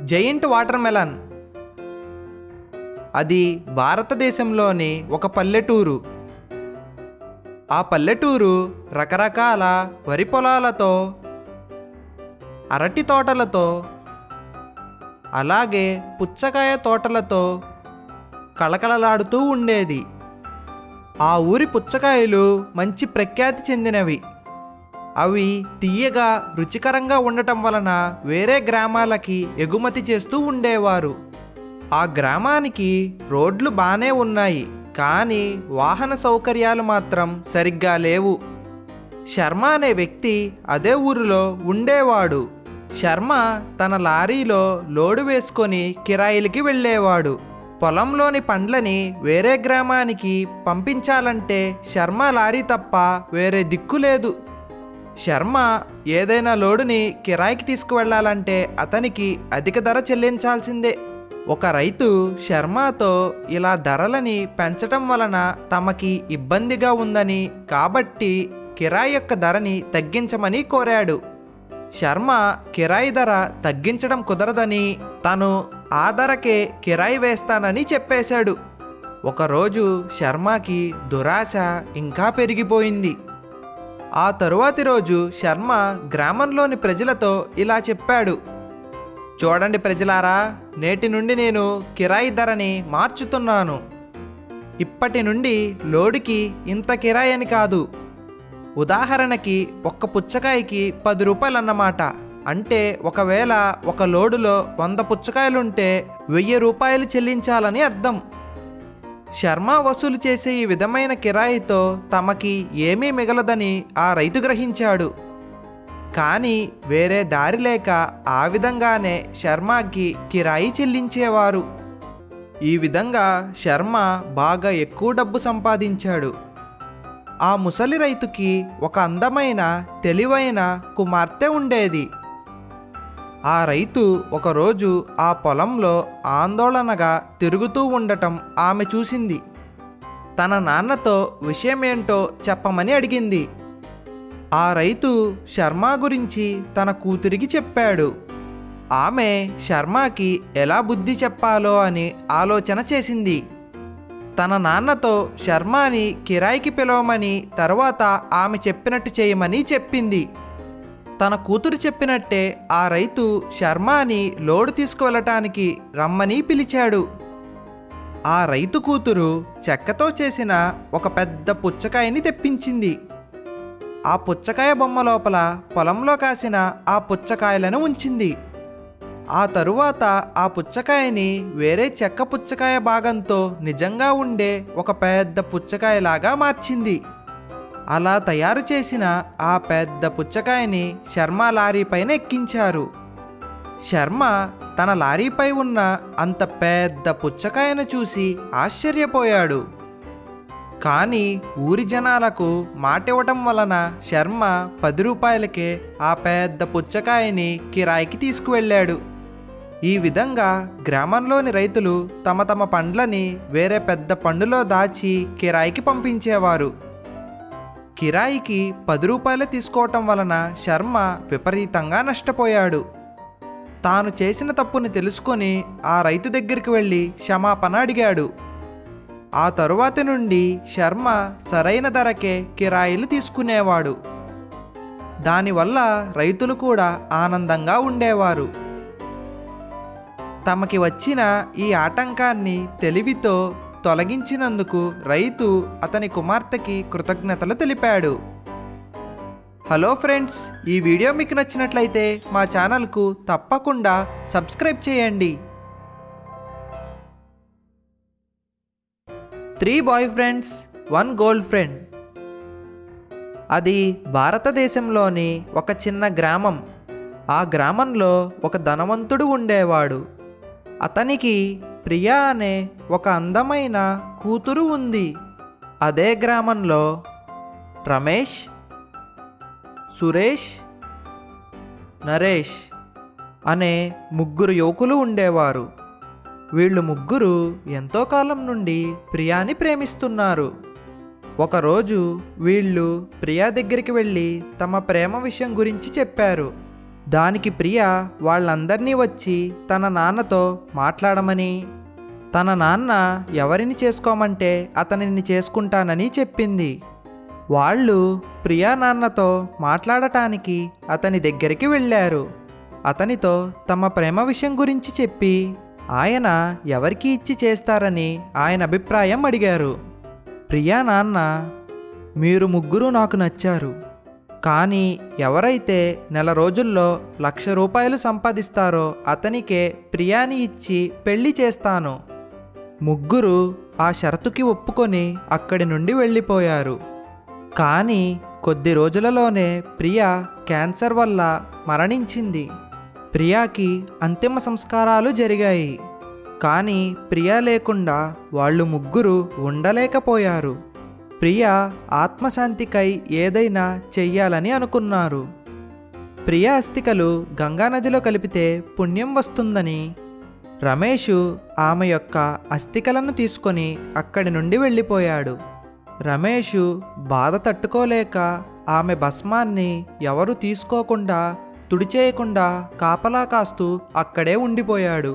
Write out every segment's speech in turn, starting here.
giant water melon అది భారతదేశంలోని ఒక పల్లెటూరు ఆ పల్లెటూరు రకరకాల వరి పొలాలతో అరటి తోటలతో అలాగే పుచ్చకాయ తోటలతో కళకళలాడుతూ ఉండేది ఆ ఊరి పుచ్చకాయలు మంచి ప్రఖ్యాతి చెందినవి అవి తీయగా రుచికరంగా ఉండటం వలన వేరే గ్రామాలకి ఎగుమతి చేస్తూ ఉండేవారు ఆ గ్రామానికి రోడ్లు బాగానే ఉన్నాయి కానీ వాహన సౌకర్యాలు మాత్రం సరిగ్గా లేవు శర్మ అనే వ్యక్తి అదే ఊరిలో ఉండేవాడు శర్మ తన లారీలో లోడు వేసుకొని కిరాయిలకి వెళ్ళేవాడు పొలంలోని పండ్లని వేరే గ్రామానికి పంపించాలంటే శర్మ లారీ తప్ప వేరే దిక్కు లేదు శర్మ ఏదైనా లోడుని కిరాయికి తీసుకువెళ్ళాలంటే అతనికి అధిక ధర చెల్లించాల్సిందే ఒక రైతు శర్మతో ఇలా ధరలని పెంచటం వలన తమకి ఇబ్బందిగా ఉందని కాబట్టి కిరాయి యొక్క ధరని తగ్గించమని కోరాడు శర్మ కిరాయి ధర తగ్గించడం కుదరదని తను ఆ ధరకే కిరాయి వేస్తానని చెప్పేశాడు ఒకరోజు శర్మకి దురాశ ఇంకా పెరిగిపోయింది ఆ తరువాతి రోజు శర్మ గ్రామంలోని ప్రజలతో ఇలా చెప్పాడు చూడండి ప్రజలారా నేటి నుండి నేను కిరాయి ధరని మార్చుతున్నాను ఇప్పటి నుండి లోడుకి ఇంత కిరాయి అని కాదు ఉదాహరణకి ఒక్క పుచ్చకాయకి పది రూపాయలు అన్నమాట అంటే ఒకవేళ ఒక లోడులో వంద పుచ్చకాయలుంటే వెయ్యి రూపాయలు చెల్లించాలని అర్థం శర్మ వసూలు చేసే ఈ విధమైన కిరాయితో తమకి ఏమీ మిగలదని ఆ రైతు గ్రహించాడు కానీ వేరే దారి లేక ఆ విధంగానే శర్మకి కిరాయి చెల్లించేవారు ఈ విధంగా శర్మ బాగా ఎక్కువ డబ్బు సంపాదించాడు ఆ ముసలి రైతుకి ఒక అందమైన తెలివైన కుమార్తె ఉండేది ఆ రైతు ఒకరోజు ఆ పొలంలో ఆందోళనగా తిరుగుతూ ఉండటం ఆమె చూసింది తన నాన్నతో విషయమేంటో చెప్పమని అడిగింది ఆ రైతు శర్మ గురించి తన కూతురికి చెప్పాడు ఆమె శర్మకి ఎలా బుద్ధి చెప్పాలో అని ఆలోచన చేసింది తన నాన్నతో శర్మని కిరాయికి పిలవమని తర్వాత ఆమె చెప్పినట్టు చేయమని చెప్పింది తన కూతురు చెప్పినట్టే ఆ రైతు శర్మని లోడు తీసుకువెళ్ళటానికి రమ్మని పిలిచాడు ఆ రైతు కూతురు చెక్కతో చేసిన ఒక పెద్ద పుచ్చకాయని తెప్పించింది ఆ పుచ్చకాయ బొమ్మ లోపల పొలంలో కాసిన ఆ పుచ్చకాయలను ఉంచింది ఆ తరువాత ఆ పుచ్చకాయని వేరే చెక్క పుచ్చకాయ భాగంతో నిజంగా ఉండే ఒక పెద్ద పుచ్చకాయలాగా మార్చింది అలా తయారు చేసిన ఆ పెద్ద పుచ్చకాయని శర్మ లారీ పైన ఎక్కించారు శర్మ తన లారీపై ఉన్న అంత పెద్ద పుచ్చకాయను చూసి ఆశ్చర్యపోయాడు కానీ ఊరి జనాలకు మాట ఇవ్వటం వలన శర్మ పది రూపాయలకే ఆ పెద్ద పుచ్చకాయని కిరాయికి తీసుకువెళ్ళాడు ఈ విధంగా గ్రామంలోని రైతులు తమ తమ పండ్లని వేరే పెద్ద పండులో దాచి కిరాయికి పంపించేవారు కిరాయికి పది రూపాయలు తీసుకోవటం వలన శర్మ విపరీతంగా నష్టపోయాడు తాను చేసిన తప్పుని తెలుసుకొని ఆ రైతు దగ్గరికి వెళ్ళి క్షమాపణ అడిగాడు ఆ తరువాత నుండి శర్మ సరైన ధరకే కిరాయిలు తీసుకునేవాడు దానివల్ల రైతులు కూడా ఆనందంగా ఉండేవారు తమకి వచ్చిన ఈ ఆటంకాన్ని తెలివితో తొలగించినందుకు రైతు అతని కుమార్తెకి కృతజ్ఞతలు తెలిపాడు హలో ఫ్రెండ్స్ ఈ వీడియో మీకు నచ్చినట్లయితే మా ఛానల్కు తప్పకుండా సబ్స్క్రైబ్ చేయండి three boy friends one gold friend అది భారతదేశంలోని ఒక చిన్న గ్రామం ఆ గ్రామంలో ఒక ధనవంతుడు ఉండేవాడు అతనికి ప్రియా అనే ఒక అందమైన కూతురు ఉంది అదే గ్రామంలో రమేష్ సురేష్ నరేష్ అనే ముగ్గురు యువకులు ఉండేవారు వీళ్ళు ముగ్గురు ఎంతో కాలం నుండి ప్రియాని ప్రేమిస్తున్నారు ఒకరోజు వీళ్ళు ప్రియా దగ్గరికి వెళ్ళి తమ ప్రేమ విషయం గురించి చెప్పారు దానికి ప్రియ వాళ్ళందరినీ వచ్చి తన నాన్నతో మాట్లాడమని తన నాన్న ఎవరిని చేసుకోమంటే అతనిని చేసుకుంటానని చెప్పింది వాళ్ళు ప్రియా నాన్నతో మాట్లాడటానికి అతని దగ్గరికి వెళ్ళారు అతనితో తమ ప్రేమ విషయం గురించి చెప్పి ఆయన ఎవరికి ఇచ్చి చేస్తారని ఆయన అభిప్రాయం అడిగారు ప్రియా నాన్న మీరు ముగ్గురు నాకు నచ్చారు కానీ ఎవరైతే నెల రోజుల్లో లక్ష రూపాయలు సంపాదిస్తారో అతనికే ప్రియాని ఇచ్చి పెళ్లి చేస్తాను ముగ్గురు ఆ షరతుకి ఒప్పుకొని అక్కడి నుండి వెళ్ళిపోయారు కానీ కొద్ది రోజులలోనే ప్రియా క్యాన్సర్ వల్ల మరణించింది ప్రియాకి అంతిమ సంస్కారాలు జరిగాయి కానీ ప్రియా లేకుండా వాళ్ళు ముగ్గురు ఉండలేకపోయారు ప్రియా ఆత్మశాంతికై ఏదైనా చెయ్యాలని అనుకున్నారు ప్రియా అస్థికలు గంగానదిలో కలిపితే పుణ్యం వస్తుందని రమేషు ఆమె యొక్క అస్థికలను తీసుకొని అక్కడి నుండి వెళ్ళిపోయాడు రమేషు బాధ తట్టుకోలేక ఆమె భస్మాన్ని ఎవరు తీసుకోకుండా తుడిచేయకుండా కాపలా కాస్తూ అక్కడే ఉండిపోయాడు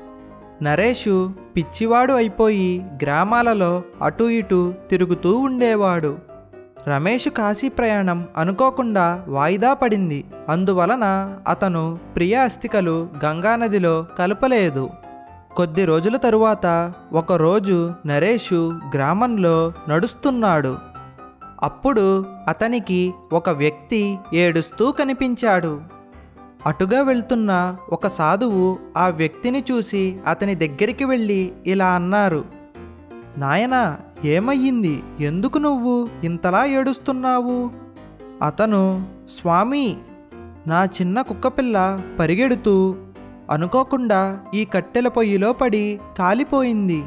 నరేషు పిచ్చివాడు అయిపోయి గ్రామాలలో అటు ఇటు తిరుగుతూ ఉండేవాడు రమేష్ కాశీ ప్రయాణం అనుకోకుండా వాయిదా పడింది అందువలన అతను ప్రియ అస్థికలు గంగానదిలో కలపలేదు కొద్ది రోజుల తరువాత ఒకరోజు నరేషు గ్రామంలో నడుస్తున్నాడు అప్పుడు అతనికి ఒక వ్యక్తి ఏడుస్తూ కనిపించాడు అటుగా వెళ్తున్న ఒక సాధువు ఆ వ్యక్తిని చూసి అతని దగ్గరికి వెళ్ళి ఇలా అన్నారు నాయనా ఏమయ్యింది ఎందుకు నువ్వు ఇంతలా ఏడుస్తున్నావు అతను స్వామి నా చిన్న కుక్కపిల్ల పరిగెడుతూ అనుకోకుండా ఈ కట్టెల పొయ్యిలో పడి కాలిపోయింది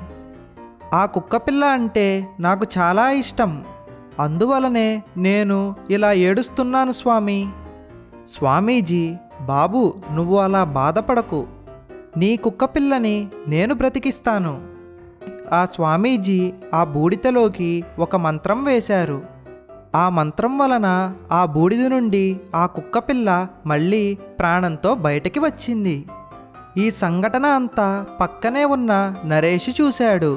ఆ కుక్కపిల్ల అంటే నాకు చాలా ఇష్టం అందువలనే నేను ఇలా ఏడుస్తున్నాను స్వామి స్వామీజీ బాబు నువ్వు అలా బాధపడకు నీ కుక్కపిల్లని నేను బ్రతికిస్తాను ఆ స్వామీజీ ఆ బూడిదలోకి ఒక మంత్రం వేశారు ఆ మంత్రం వలన ఆ బూడిద నుండి ఆ కుక్కపిల్ల మళ్ళీ ప్రాణంతో బయటకి వచ్చింది ఈ సంఘటన అంతా పక్కనే ఉన్న నరేష్ చూశాడు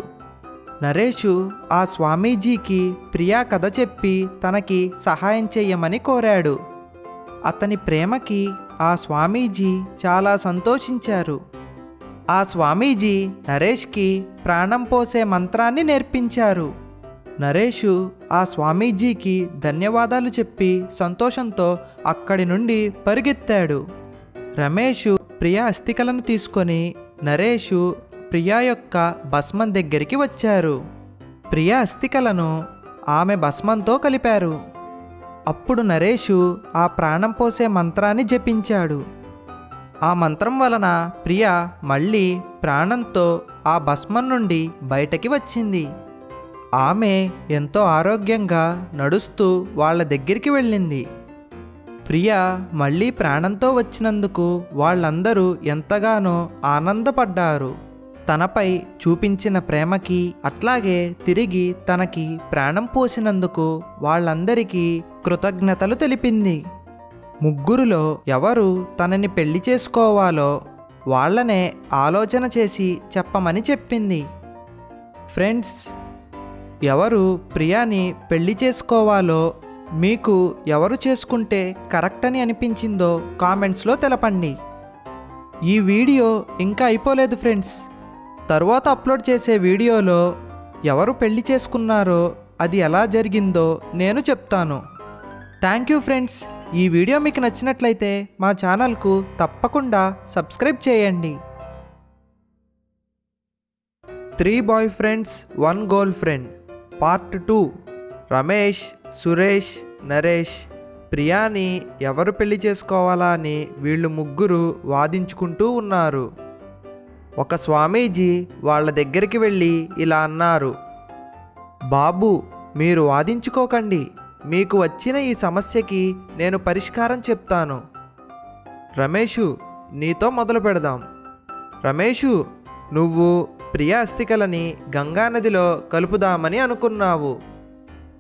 నరేషు ఆ స్వామీజీకి ప్రియా కథ చెప్పి తనకి సహాయం చెయ్యమని కోరాడు అతని ప్రేమకి ఆ స్వామీజీ చాలా సంతోషించారు ఆ స్వామీజీ నరేష్కి ప్రాణం పోసే మంత్రాన్ని నేర్పించారు నరేషు ఆ స్వామీజీకి ధన్యవాదాలు చెప్పి సంతోషంతో అక్కడి నుండి పరిగెత్తాడు రమేషు ప్రియా అస్థికలను తీసుకొని నరేషు ప్రియా యొక్క భస్మం దగ్గరికి వచ్చారు ప్రియా అస్థికలను ఆమె భస్మంతో కలిపారు అప్పుడు నరేషు ఆ ప్రాణం పోసే మంత్రాన్ని జపించాడు ఆ మంత్రం వలన ప్రియ మళ్ళీ ప్రాణంతో ఆ భస్మం నుండి బయటకి వచ్చింది ఆమె ఎంతో ఆరోగ్యంగా నడుస్తూ వాళ్ళ దగ్గరికి వెళ్ళింది ప్రియ మళ్ళీ ప్రాణంతో వచ్చినందుకు వాళ్ళందరూ ఎంతగానో ఆనందపడ్డారు తనపై చూపించిన ప్రేమకి అట్లాగే తిరిగి తనకి ప్రాణం పోసినందుకు వాళ్ళందరికీ కృతజ్ఞతలు తెలిపింది ముగ్గురులో ఎవరు తనని పెళ్లి చేసుకోవాలో వాళ్ళనే ఆలోచన చేసి చెప్పమని చెప్పింది ఫ్రెండ్స్ ఎవరు ప్రియాని పెళ్లి చేసుకోవాలో మీకు ఎవరు చేసుకుంటే కరెక్ట్ అని అనిపించిందో కామెంట్స్లో తెలపండి ఈ వీడియో ఇంకా అయిపోలేదు ఫ్రెండ్స్ తరువాత అప్లోడ్ చేసే వీడియోలో ఎవరు పెళ్లి చేసుకున్నారో అది ఎలా జరిగిందో నేను చెప్తాను థ్యాంక్ యూ ఫ్రెండ్స్ ఈ వీడియో మీకు నచ్చినట్లయితే మా ఛానల్కు తప్పకుండా సబ్స్క్రైబ్ చేయండి three boy friends one girl friend part two Ramesh Suresh Naresh ప్రియాని ఎవరు పెళ్లి చేసుకోవాలా అని వీళ్ళు ముగ్గురు వాదించుకుంటూ ఉన్నారు ఒక స్వామీజీ వాళ్ళ దగ్గరికి వెళ్ళి ఇలా అన్నారు బాబు మీరు వాదించుకోకండి మీకు వచ్చిన ఈ సమస్యకి నేను పరిష్కారం చెప్తాను రమేషు నీతో మొదలు పెడదాం రమేషు నువ్వు ప్రియా అస్థికలని గంగానదిలో కలుపుదామని అనుకున్నావు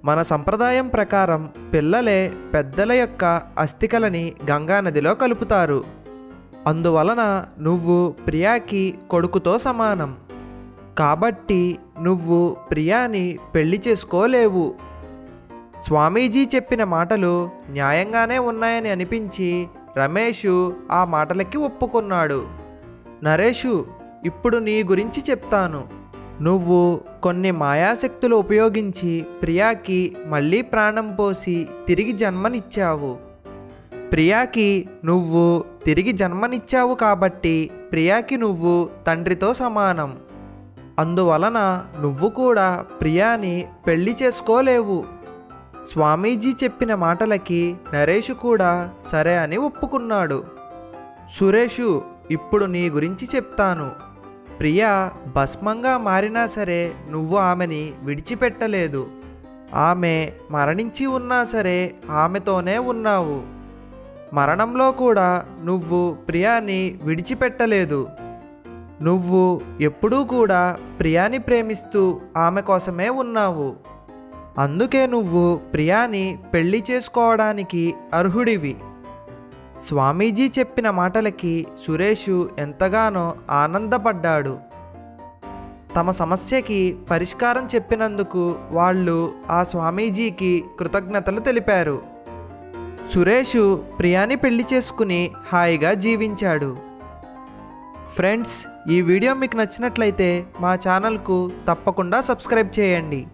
మన సంప్రదాయం ప్రకారం పిల్లలే పెద్దల యొక్క అస్థికలని గంగానదిలో కలుపుతారు అందువలన నువ్వు ప్రియాకి కొడుకుతో సమానం కాబట్టి నువ్వు ప్రియాని పెళ్లి చేసుకోలేవు స్వామీజీ చెప్పిన మాటలు న్యాయంగానే ఉన్నాయని అనిపించి రమేషు ఆ మాటలకి ఒప్పుకున్నాడు నరేషు ఇప్పుడు నీ గురించి చెప్తాను నువ్వు కొన్ని మాయాశక్తులు ఉపయోగించి ప్రియాకి మళ్ళీ ప్రాణం పోసి తిరిగి జన్మనిచ్చావు ప్రియాకి నువ్వు తిరిగి జన్మనిచ్చావు కాబట్టి ప్రియాకి నువ్వు తండ్రితో సమానం అందువలన నువ్వు కూడా ప్రియాని పెళ్లి చేసుకోలేవు స్వామీజీ చెప్పిన మాటలకి నరేషు కూడా సరే అని ఒప్పుకున్నాడు సురేషు ఇప్పుడు నీ గురించి చెప్తాను ప్రియా భస్మంగా మారినా సరే నువ్వు ఆమెని విడిచిపెట్టలేదు ఆమె మరణించి ఉన్నా సరే ఆమెతోనే ఉన్నావు మరణంలో కూడా నువ్వు ప్రియాని విడిచిపెట్టలేదు నువ్వు ఎప్పుడూ కూడా ప్రియాని ప్రేమిస్తూ ఆమె కోసమే ఉన్నావు అందుకే నువ్వు ప్రియాని పెళ్లి చేసుకోవడానికి అర్హుడివి స్వామీజీ చెప్పిన మాటలకి సురేషు ఎంతగానో ఆనందపడ్డాడు తమ సమస్యకి పరిష్కారం చెప్పినందుకు వాళ్ళు ఆ స్వామీజీకి కృతజ్ఞతలు తెలిపారు సురేషు ప్రియాని పెళ్లి చేసుకుని హాయిగా జీవించాడు ఫ్రెండ్స్ ఈ వీడియో మీకు నచ్చినట్లయితే మా ఛానల్కు తప్పకుండా సబ్స్క్రైబ్ చేయండి